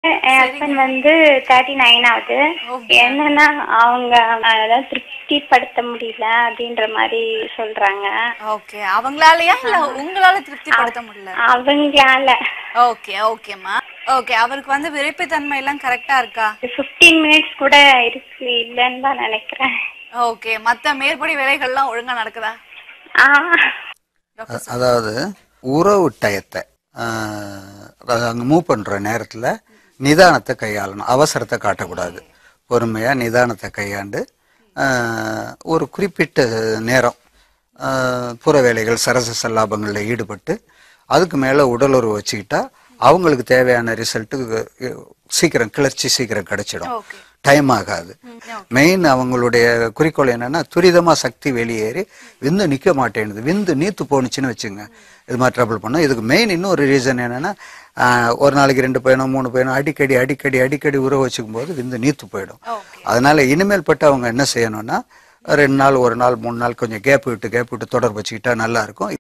என் husband வந்து thirty nine ஆகுது Okay. என்னன்னா அவங்க அதாவது திருப்திப்படுத்த முடியல அப்படின்ற மாதிரி சொல்றாங்க ஓகே அவங்களாலயா இல்ல உங்களால திருப்திப்படுத்த முடியல அவங்களால ஓகே ஓகேம்மா ஓகே அவருக்கு வந்து விரைப்புத்தன்மை எல்லாம் கரெக்டா இருக்கா ஃபிஃப்டீன் மினிட்ஸ் கூட இருக்கு இல்லைன்னு தான் நினைக்கிறேன் ஓகே மத்த மேற்படி வேலைகள்லாம் ஒழுங்கா நடக்குதா ஆ டாக்டர் அதாவது உறவு டயத்தை அங்கே மூவ் பண்ணுற நேரத்தில் நிதானத்தை கையாளணும் அவசரத்தை காட்டக்கூடாது பொறுமையாக நிதானத்தை கையாண்டு ஆஹ், ஒரு குறிப்பிட்ட நேரம் ஆஹ், புற வேலைகள் சரச சல்லாபங்களில் ஈடுபட்டு அதுக்கு மேலே உடலுறவு வச்சுக்கிட்டா அவங்களுக்கு தேவையான ரிசல்ட்டு சீக்கிரம் கிளர்ச்சி சீக்கிரம் கிடைச்சிடும் ஓகே டைம் ஆகாது மெயின் அவங்களுடைய குறிக்கோள் என்னன்னா துரிதமா சக்தி வெளியேறி விந்து நிக்க மாட்டேங்குது விந்து நீத்து போணுச்சுன்னு வச்சுங்க இது மாதிரி ட்ரபிள் பண்ணும் இதுக்கு மெயின் இன்னொரு ரீசன் என்னன்னா ஆஹ், ஒரு நாளைக்கு ரெண்டு பையனும் மூணு பையனும் அடிக்கடி அடிக்கடி அடிக்கடி உறவு வச்சுக்கும் போது விந்து நீத்து போயிடும் ஓகே அதனால இனிமேல் பட்டு அவங்க என்ன செய்யணும்னா ரெண்டு நாள் ஒரு நாள் மூணு நாள் கொஞ்சம் கேப் விட்டு கேப் விட்டு தொடர்பு வச்சுக்கிட்டா நல்லா இருக்கும்